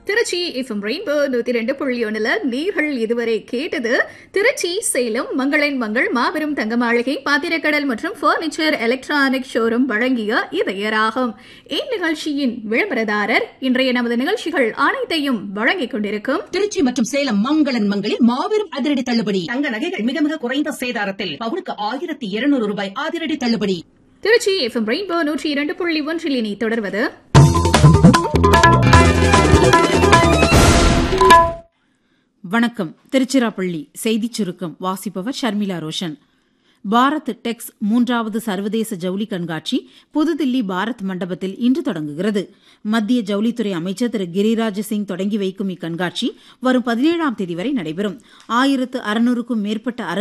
Trichy FM rainbow நூத்தி ரெண்டு புள்ளி ஒண்ணுல நீர்கள் இதுவரை கேட்டது திருச்சி சேலம் மங்களன் மங்கள் மாபெரும் தங்க மாளிகை பாத்திரக்கடல் மற்றும் பர்னிச்சர் எலக்ட்ரானிக் ஷோரூம் வழங்கிய இதயராகும் இந்நிகழ்ச்சியின் விளம்பரதாரர் இன்றைய நமது நிகழ்ச்சிகள் அனைத்தையும் வழங்கிக் கொண்டிருக்கும் திருச்சி மற்றும் சேலம் மங்களன் மங்களில் மாபெரும் அதிரடி தள்ளுபடி தங்க நகைகள் மிக மிக குறைந்த சேதாரத்தில் பவுனுக்கு ஆயிரத்தி இருநூறு ரூபாய் அதிரடி தள்ளுபடி திருச்சி எஃப்எம் ரெயின்போ நூற்றி இரண்டு புள்ளி ஒன்றில் இனி தொடர்வது வணக்கம் திருச்சிராப்பள்ளி செய்திச் சுருக்கம் வாசிப்பவர் ஷர்மிளா ரோஷன் பாரத் டெக்ஸ் மூன்றாவது சர்வதேச ஜவுளி கண்காட்சி புதுதில்லி பாரத் மண்டபத்தில் இன்று தொடங்குகிறது மத்திய ஜவுளித்துறை அமைச்சர் திரு கிரிராஜ் சிங் தொடங்கி வைக்கும் இக்கண்காட்சி வரும் பதினேழாம் தேதி வரை நடைபெறும் ஆயிரத்து அறுநூறுக்கும் மேற்பட்ட